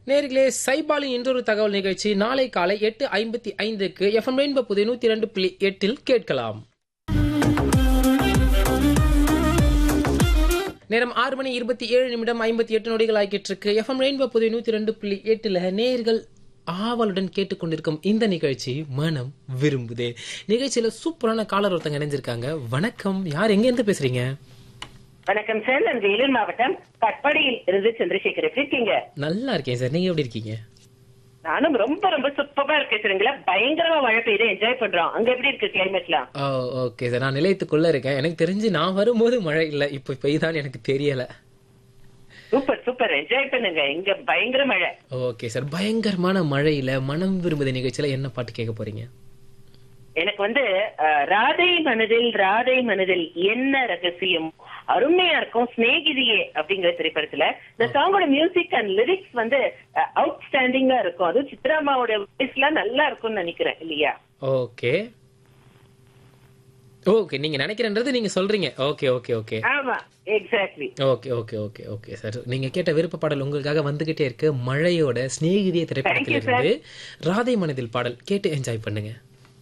நேர்களே சைபாலின் இன்றொரு தகவல் நிகழ்ச்சி நாளை காலை எட்டு ஐம்பத்தி ஐந்துக்கு எஃப்எம் ரெயின்போ புதிய நூத்தி இரண்டு புள்ளி எட்டில் கேட்கலாம் நேரம் ஆறு மணி இருபத்தி ஏழு நிமிடம் ஐம்பத்தி எட்டு நொடிகள் ஆகிட்டு இருக்கு எஃப்எம் ரெயின்போ புதிய நூத்தி ரெண்டு புள்ளி எட்டுல நேர்கள் ஆவலுடன் கேட்டுக்கொண்டிருக்கும் இந்த நிகழ்ச்சி மனம் விரும்புதே நிகழ்ச்சியில சூப்பரான காலர் ஒருத்தங்க இணைஞ்சிருக்காங்க வணக்கம் யார் எங்க இருந்து பேசுறீங்க வணக்கம் சார் நான் வேலூர் மாவட்டம் கட்பாடியில் இருந்து சந்திரசேகர் எப்படி இருக்கீங்க நல்லா இருக்கேன் சார் நீங்க எப்படி இருக்கீங்க நானும் ரொம்ப ரொம்ப சூப்பரா இருக்கேன் சரிங்களா பயங்கரமா மழை பெய்யுது என்ஜாய் பண்றோம் அங்க எப்படி இருக்கு கிளைமேட்லாம் ஓ ஓகே சார் நான் நிலையத்துக்குள்ள இருக்கேன் எனக்கு தெரிஞ்சு நான் வரும்போது மழை இல்லை இப்போ பெய்தான்னு எனக்கு தெரியல சூப்பர் சூப்பர் என்ஜாய் பண்ணுங்க இங்க பயங்கர மழை ஓகே சார் பயங்கரமான மழையில மனம் விரும்புத நிகழ்ச்சியில என்ன பாட்டு கேட்க போறீங்க எனக்கு வந்து அஹ், ராதை மனதில் ராதை மனதில் என்ன ரகசியம் அருமையா இருக்கும் சிநேகிதியே அப்படிங்கிற திரைப்படத்துல இந்த சாங்கோட மியூசிக் அண்ட் லிரிக்ஸ் வந்து அவுட் ஸ்டாண்டிங்கா இருக்கும் அதுவும் சித்ராமாவோட வாய்ஸ் எல்லாம் நல்லா இருக்கும்னு நினைக்கிறேன் இல்லையா ஓகே ஓகே நீங்க நினைக்கிறன்றது நீங்க சொல்றீங்க ஓகே ஓகே ஓகே ஆமா exactly okay okay okay okay sir நீங்க கேட்ட விருப்ப பாடல் உங்களுக்காக வந்துகிட்டே இருக்கு மழையோட சிநேகிதிய திரைப்படத்திலிருந்து ராதை மனதில் பாடல் கேட்டு என்ஜாய் பண்ணுங்க